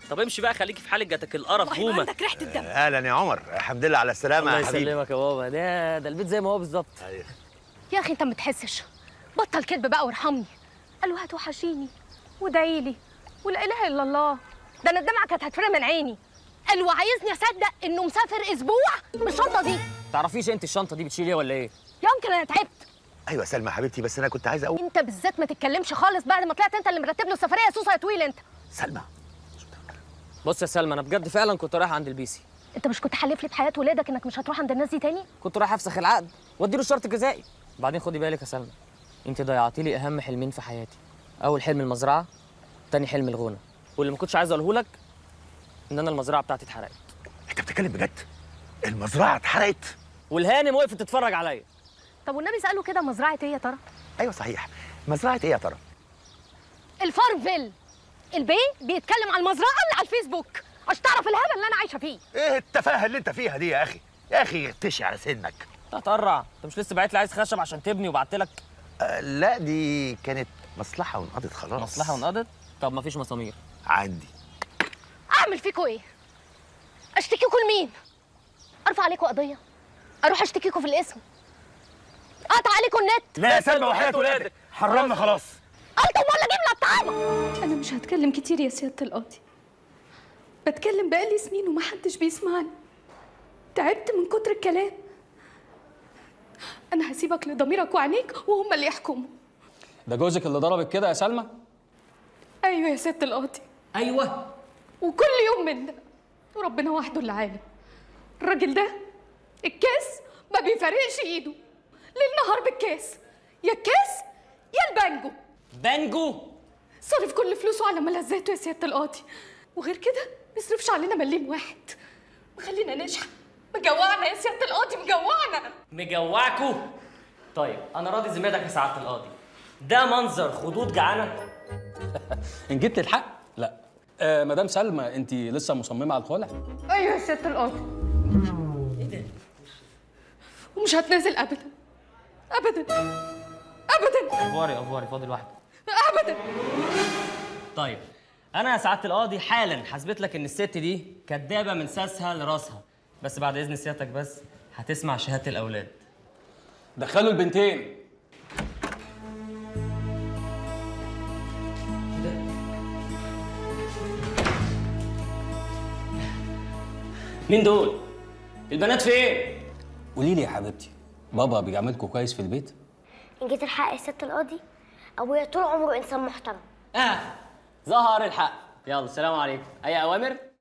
طب امشي بقى خليكي في حالك جاتك القرف والله ما بومه عندك ريحه الدم اهلا يا عمر الحمد لله على السلامه الله يا حبيبي يسلمك يا بابا ده ده البيت زي ما هو بالظبط أيوة. يا اخي انت ما بتحسش بطل كذب بقى وارحمني قالوا هتوحشيني وادعي لي ولا اله الا الله ده انا الدمعه كانت هتفرق من عيني قالوا عايزني اصدق انه مسافر اسبوع بالشنطه دي تعرفيش انت الشنطه دي بتشيل ايه ولا ايه يمكن انا تعبت ايوه سلمى حبيبتي بس انا كنت عايز اقول انت بالذات ما تتكلمش خالص بعد ما طلعت انت اللي مرتب له السفريه يا سوسه يا طويل انت سلمى بص يا سلمى انا بجد فعلا كنت رايح عند البيسي انت مش كنت حالف لي بحياه ولادك انك مش هتروح عند الناس دي تاني كنت رايح افسخ العقد واديله الشرط الجزائي بعدين خدي بالك يا سلمى انت ضيعتي لي اهم حلمين في حياتي اول حلم المزرعه تاني حلم الغنى واللي ما كنتش عايز اقوله لك ان انا المزرعه بتاعتي اتحرقت انت بتتكلم بجد المزرعه اتحرقت والهانم وقفت تتفرج عليا طب والنبي سالوا كده مزرعه ايه يا ترى ايوه صحيح مزرعه ايه يا ترى الفارمفيل البي بيتكلم على المزرعه اللي على الفيسبوك عشان تعرف الهبل اللي انا عايشه فيه ايه التفاهه اللي انت فيها دي يا اخي يا اخي اختشي على سنك تتقرع انت مش لسه باعت لي عايز خشب عشان تبني وبعت لك آه لا دي كانت مصلحه وانقضت خلاص مصلحه وانقضت طب ما فيش مسامير عندي اعمل فيكوا ايه اشتكيكوا لمين ارفع عليكوا قضيه اروح اشتكيكوا في الاسم اقطع عليكوا النت لا يا سلمى وحياه ولادك حرمنا خلاص الطم ولا اجيب لك طعامه أنا مش هتكلم كتير يا سيادة القاضي بتكلم بقالي سنين ومحدش بيسمعني تعبت من كتر الكلام أنا هسيبك لضميرك وعينيك وهم اللي يحكموا ده جوزك اللي ضربك كده يا سلمى أيوة يا سيادة القاضي ايوه وكل يوم من ده وربنا وحده اللي عالم الراجل ده الكاس ما بيفرقش ايده ليل نهار بالكاس يا الكاس يا البانجو بانجو صرف كل فلوسه على ملذاته يا سيادة القاضي وغير كده بيصرفش علينا مليم واحد مخلينا نشحن مجوعنا يا سيادة القاضي مجوعنا مجوعكوا طيب انا راضي ذمتك يا سعاده القاضي ده منظر خدود جعانه ان جبت الحق لا آه مدام سلمى انت لسه مصممه على الخلع ايوه يا سيادة القاضي ومش هتنازل ابدا ابدا ابدا افواري افواري فاضل واحده ابدا طيب انا يا سعاده القاضي حالا حسبت لك ان الست دي كدابه من ساسها لراسها بس بعد اذن سيادتك بس هتسمع شهاده الاولاد دخلوا البنتين مين دول البنات فين قولي لي يا حبيبتي بابا بيعملكوا كويس في البيت إن جيت الحق يا ست القاضي أبويا طول عمره إنسان محترم اه ظهر الحق يلا السلام عليكم اي اوامر